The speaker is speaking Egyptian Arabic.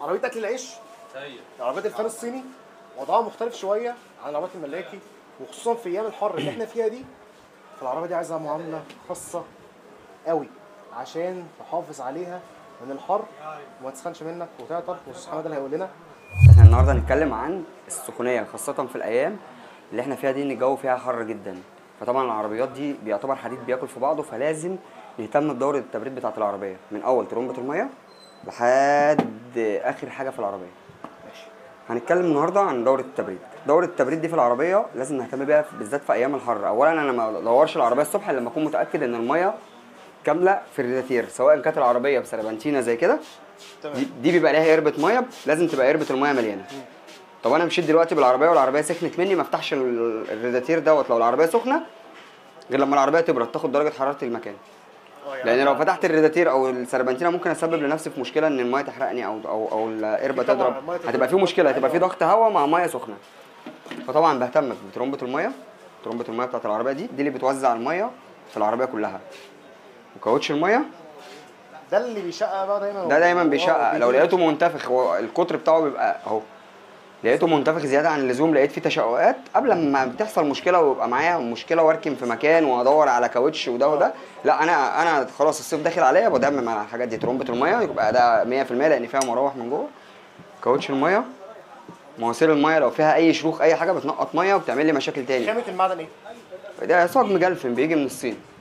عربيه اكل العيش سيء عربيات الفان الصيني وضعها مختلف شويه عن العربيات الملاكي وخصوصا في ايام الحر اللي احنا فيها دي فالعربيه دي عايزه معامله خاصه قوي عشان تحافظ عليها من الحر وما تسخنش منك وتعطل واستاذ حماده اللي هيقول لنا احنا النهارده هنتكلم عن السخونيه خاصه في الايام اللي احنا فيها دي ان الجو فيها حر جدا فطبعا العربيات دي بيعتبر حديد بياكل في بعضه فلازم نهتم بدوره التبريد بتاعه العربيه من اول ترمبه الميه لحد اخر حاجه في العربيه ماشي هنتكلم النهارده عن دوره التبريد دوره التبريد دي في العربيه لازم نهتم بيها في- بالذات في ايام الحر اولا انا ما بدورش العربيه الصبح الا لما اكون متاكد ان الميه كامله في الريداتير سواء كانت العربيه بسربنتينه زي كده دي, دي بيبقى ليها قربة ميه لازم تبقى قربة الميه مليانه طب انا مشيت دلوقتي بالعربيه والعربيه سخنت مني ما افتحش ال- الريداتير دوت لو العربيه سخنه غير لما العربيه تبرد تاخد درجه حراره المكان لان لو فتحت الريداتير او السربنتينه ممكن اسبب لنفسي في مشكله ان الميه تحرقني او او او القربه أكيد طبعاً تضرب المية تضرب. هتبقى في مشكله هتبقى في ضغط هواء مع ميه سخنه فطبعا بهتم بترمبه الميه ترمبه الميه بتاعت العربيه دي دي اللي بتوزع الميه في العربيه كلها وكاوتش الميه ده اللي بيشقق بقى دايما ده دايما آه، بيشقق لو بيجي- لقيته منتفخ هو القطر بتاعه بيبقى اهو لقيته منتفخ زياده عن اللزوم لقيت فيه تشققات قبل ما بتحصل مشكله ويبقى معايا مشكله واركن في مكان وادور على كاوتش وده وده لا انا انا خلاص الصيف داخل عليا بدمم على الحاجات دي ترمبه الميه يبقى ده 100% لان فيها مراوح من جوه كاوتش الميه مواسير الميه لو فيها اي شروخ اي حاجه بتنقط ميه وبتعمل لي مشاكل تاني خامه المعدن ايه؟ ده صاج مجلفن بيجي من الصين